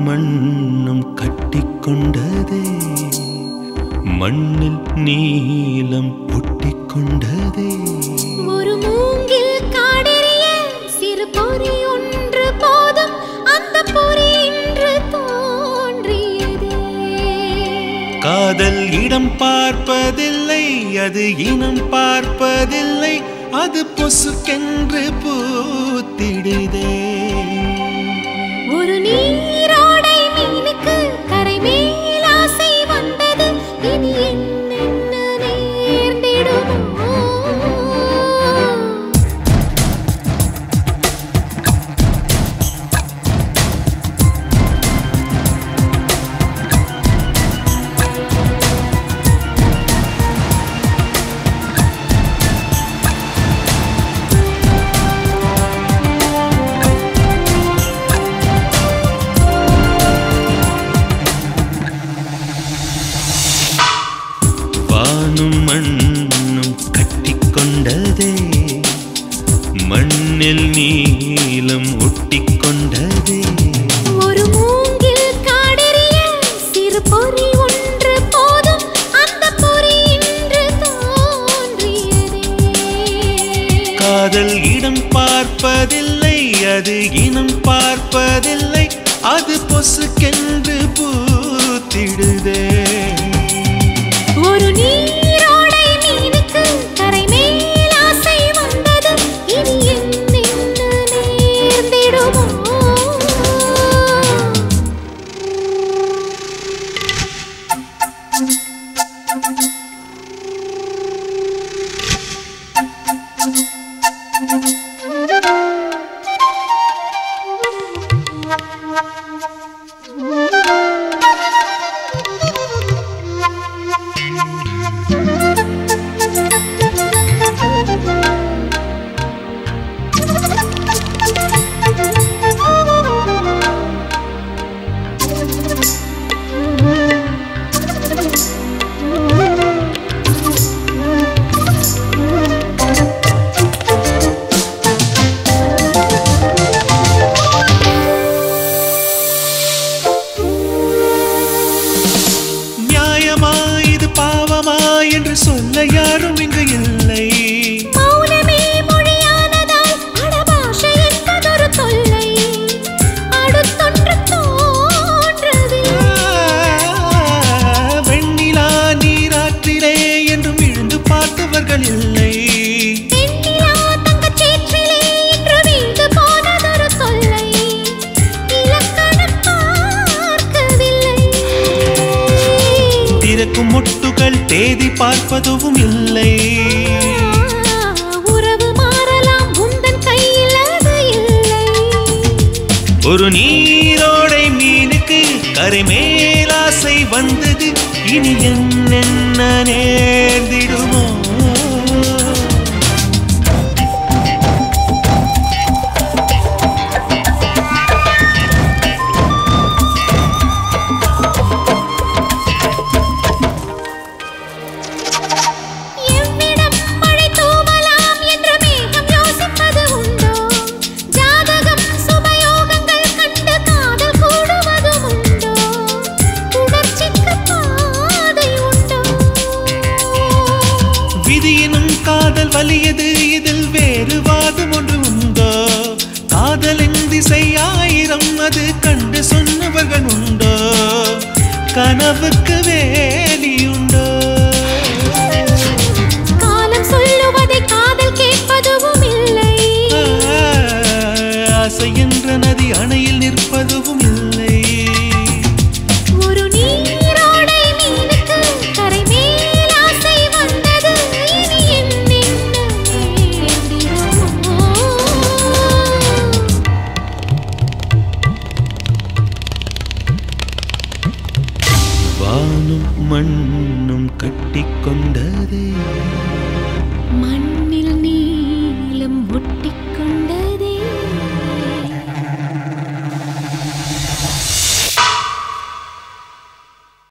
மண்ணும் கட்டிக்கொண்டதே மண்ணில் நீலம் ஒட்டிக்கொண்டதே ஒரு மூங்கில் காடெறிய சிறு பொறி ஒன்று போதும் அந்த பொறி இன்று தோன்றியதே காதல் இடம் பார்ப்பதில்லை அது இனம் பார்ப்பதில்லை அது பொசுக்கென்று பூத்திடுதே ஒரு நீரோடை மீனுக்கு கரை மேல் ஆசை வந்தது இனி என்னென்ன நேர்ந்திடுமோ வானும் மண்ணும் கட்டிக்கொண்டதே மண்ணில் நீலம் ஒட்டிக்கொண்டதே ஒரு மூங்கில் காடெறிய சிறு பொறி ஒன்று போதும் அந்த பொறி இன்று தோன்றியதே காதல் இடம் பார்ப்பதில்லை அது இனம் பார்ப்பதில்லை அது பொசுக்கென்று பூத்திடுதே ஒரு நீரோடை மீனுக்கு கரை மேல் ஆசை வந்தது இனி என்னென்ன நேர்ந்திடுமோ நியாயமா இது பாவமா என்று சொல்ல யாரும் இங்கு இல்லை மௌனமே மொழியானதால் அடபாஷை என்பதொரு தொல்லை அடுத்தொன்று தோன்றவில்லை வெண்ணிலா நீராற்றிலே என்றும் இழுந்து பார்த்தவர்கள் இல்லை வெண்ணிலா தங்கச் சேற்றிலே இன்று வீழ்ந்து போனதொரு தொல்லை இலக்கணம் பார்க்கவில்லை திறக்கும் முட்டுகள் தேதி பார்ப்பதும் இல்லை உறவு மாறலாம் உந்தன் கையில் அது இல்லை ஒரு நீரோடை மீனுக்கு கரை மேலாசை வந்தது இனி என்னென்ன நேர்ந்திடுமோ எவ்விடம் மழை தூவலாம் என்று மேகம் யோசிப்பது உண்டோ ஜாதகம் சுபயோகங்கள் கண்டு காதல் கூடுவதும் உண்டோ உணர்ச்சிக்கு பாதை உண்டோ விதியினும் காதல் வலியது இதில் வேறு வாதம் ஒன்று உண்டோ காதலின் திசை ஆயிரம் அது கண்டு சொன்னவர்கள் உண்டோ கனவுக்கு வேலியுண்டோ காலம் சொல்லுவதை காதல் கேட்பதும் இல்லை ஆசை என்ற நதி அணையில் நிற்பதும் இல்லை ஒரு நீரோடை மீனுக்கு கரை மேல் ஆசை வந்தது இனி என்னென்ன நேர்ந்திடுமோ வானும் மண்ணும் கட்டிக்கொண்டதே